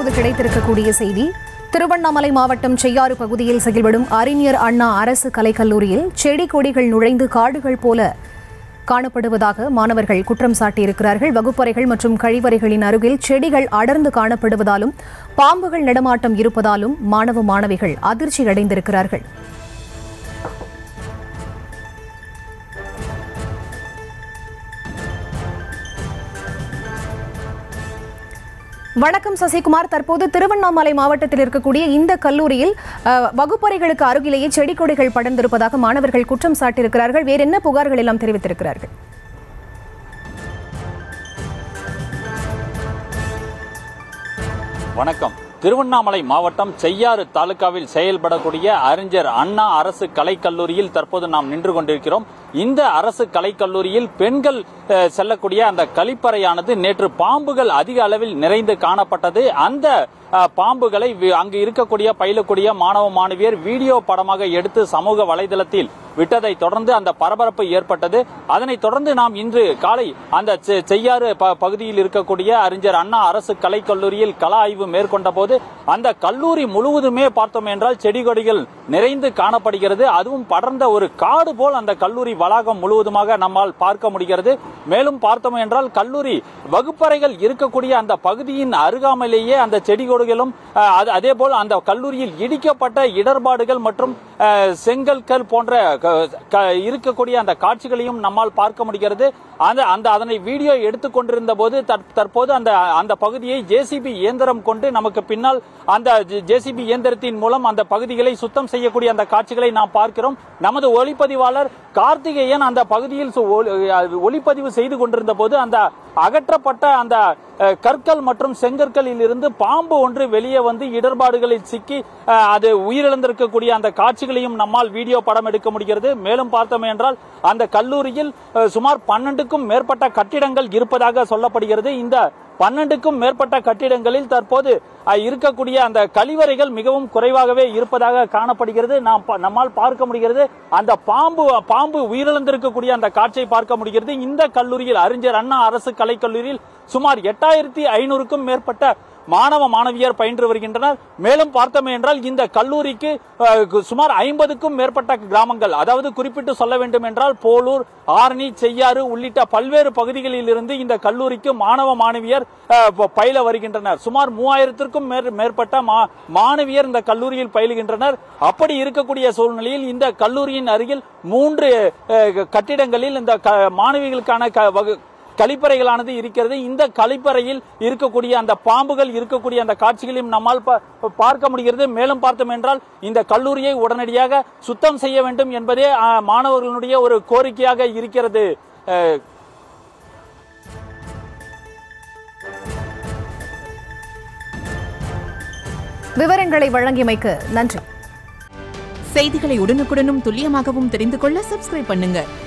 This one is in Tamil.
தற்போது கிடைத்திருக்கக்கூடிய செய்தி திருவண்ணாமலை மாவட்டம் செய்யாறு பகுதியில் செயல்படும் அறிஞர் அண்ணா அரசு கலைக்கல்லூரியில் செடி கொடிகள் நுழைந்து காடுகள் போல காணப்படுவதாக மாணவர்கள் குற்றம் சாட்டியிருக்கிறார்கள் வகுப்பறைகள் மற்றும் கழிவறைகளின் அருகில் செடிகள் அடர்ந்து காணப்படுவதாலும் பாம்புகள் நடமாட்டம் இருப்பதாலும் மாணவ மாணவிகள் அதிர்ச்சி அடைந்திருக்கிறார்கள் வணக்கம் சசிகுமார் தற்போது திருவண்ணாமலை மாவட்டத்தில் இருக்கக்கூடிய இந்த கல்லூரியில் அஹ், வகுப்பறைகளுக்கு அருகிலேயே செடி கொடிகள் படர்ந்திருப்பதாக மாணவர்கள் குற்றம் சாட்டியிருக்கிறார்கள் வேற என்ன புகார்கள் எல்லாம் தெரிவித்திருக்கிறார்கள் வணக்கம் திருவண்ணாமலை மாவட்டம் செய்யாறு தாலுகாவில் செயல்படக்கூடிய அறிஞர் அண்ணா அரசு கலைக்கல்லூரியில் தற்போது நாம் நின்று கொண்டிருக்கிறோம் இந்த அரசு கலைக்கல்லூரியில் பெண்கள் அஹ், செல்லக்கூடிய அந்த கழிப்பறையானது நேற்று பாம்புகள் அதிக அளவில் நிறைந்து காணப்பட்டது அந்த அஹ், பாம்புகளை வி- அங்கு இருக்கக்கூடிய பயிலக்கூடிய மாணவ மாணவியர் வீடியோ படமாக எடுத்து சமூக வலைதளத்தில் விட்டதை தொடர்ந்து அந்த பரபரப்பு ஏற்பட்டது அதனைத் தொடர்ந்து நாம் இன்று காலை அந்த செ- செய்யாறு ப- பகுதியில் இருக்கக்கூடிய அறிஞர் அண்ணா அரசு கலைக்கல்லூரியில் கள ஆய்வு மேற்கொண்ட போது அந்த கல்லூரி முழுவதுமே பார்த்தோம் என்றால் செடி கொடிகள் நிறைந்து காணப்படுகிறது அதுவும் படர்ந்த ஒரு காடு போல் அந்த கல்லூரி வளாகம் முழுவதுமாக நம்மால் பார்க்க முடிகிறது மேலும் பார்த்தோம் என்றால் கல்லூரி வகுப்பறைகள் இருக்கக்கூடிய அந்த பகுதியின் அருகாமையிலேயே அந்த செடி கொடிகளும் அஹ், அது- அதே போல் அந்த கல்லூரியில் இடிக்கப்பட்ட இடர்பாடுகள் மற்றும் அஹ், செங்கற்கள் போன்ற க- க- இருக்கக்கூடிய அந்த காட்சிகளையும் நம்மால் பார்க்க முடிகிறது அந்த அந்த அதனை வீடியோ எடுத்துக்கொண்டிருந்த போது தற்- தற்போது அந்த அந்த பகுதியை ஜேசிபி இயந்திரம் கொண்டு நமக்கு பின்னால் அந்த ஜேசிபி இயந்திரத்தின் மூலம் அந்த பகுதிகளை சுத்தம் செய்யக்கூடிய அந்த காட்சிகளை நாம் பார்க்கிறோம் நமது ஒளிப்பதிவாளர் கார்த்திகேயன் அந்த பகுதியில் சு- ஒளி- அஹ் ஒளிப்பதிவு செய்து கொண்டிருந்த போது அந்த அகற்றப்பட்ட அந்த அஹ், கற்கள் மற்றும் செங்கற்களில் இருந்து பாம்பு ஒன்று வெளியே வந்து இடர்பாடுகளில் சிக்கி அஹ், அது உயிரிழந்திருக்கக்கூடிய அந்த காட்சிகளையும் நம்மால் வீடியோ படம் எடுக்க முடிகிறது மேலும் பார்த்தோம் என்றால் அந்த கல்லூரியில் அஹ், சுமார் பன்னெண்டுக்கும் மேற்பட்ட கட்டிடங்கள் இருப்பதாக சொல்லப்படுகிறது இந்த பன்னெண்டுக்கும் மேற்பட்ட கட்டிடங்களில் தற்போது அஹ், இருக்கக்கூடிய அந்த கழிவறைகள் மிகவும் குறைவாகவே இருப்பதாக காணப்படுகிறது நாம் பா- நம்மால் பார்க்க முடிகிறது அந்த பாம்பு பாம்பு உயிரிழந்திருக்கக்கூடிய அந்த காட்சியை பார்க்க முடிகிறது இந்த கல்லூரியில் அறிஞர் அண்ணா அரசு கலைக்கல்லூரியில் சுமார் எட்டாயிரத்தி ஐநூறுக்கும் மேற்பட்ட மாணவ மாணவியர் பயின்று வருகின்றனர் மேலும் பார்த்தோம் என்றால் இந்த கல்லூரிக்கு அஹ், சுமார் ஐம்பதுக்கும் மேற்பட்ட கிராமங்கள் அதாவது குறிப்பிட்டு சொல்ல வேண்டும் என்றால் போலூர் ஆரணி செய்யாறு உள்ளிட்ட பல்வேறு பகுதிகளில் இருந்து இந்த கல்லூரிக்கு மாணவ மாணவியர் அஹ், ப- பயில வருகின்றனர் சுமார் மூவாயிரத்திற்கும் மேற்- மேற்பட்ட மா- மாணவியர் இந்த கல்லூரியில் பயிலுகின்றனர் அப்படி இருக்கக்கூடிய சூழ்நிலையில் இந்த கல்லூரியின் அருகில் மூன்று அஹ், கட்டிடங்களில் இந்த க- மாணவிகளுக்கான க- வகு- கழிப்பறைகளானது இருக்கிறது இந்த கழிப்பறையில் இருக்கக்கூடிய அந்த பாம்புகள் இருக்கக்கூடிய அந்த காட்சிகளையும் நம்மால் பா- பார்க்க முடிகிறது மேலும் பார்த்தோம் என்றால் இந்த கல்லூரியை உடனடியாக சுத்தம் செய்ய வேண்டும் என்பதே ஆ, மாணவர்களுடைய ஒரு கோரிக்கையாக இருக்கிறது அஹ், விவரங்களை வழங்கியமைக்கு நன்றி செய்திகளை உடனுக்குடனும் துல்லியமாகவும் தெரிந்து கொள்ள சப்ஸ்கிரைப் பண்ணுங்க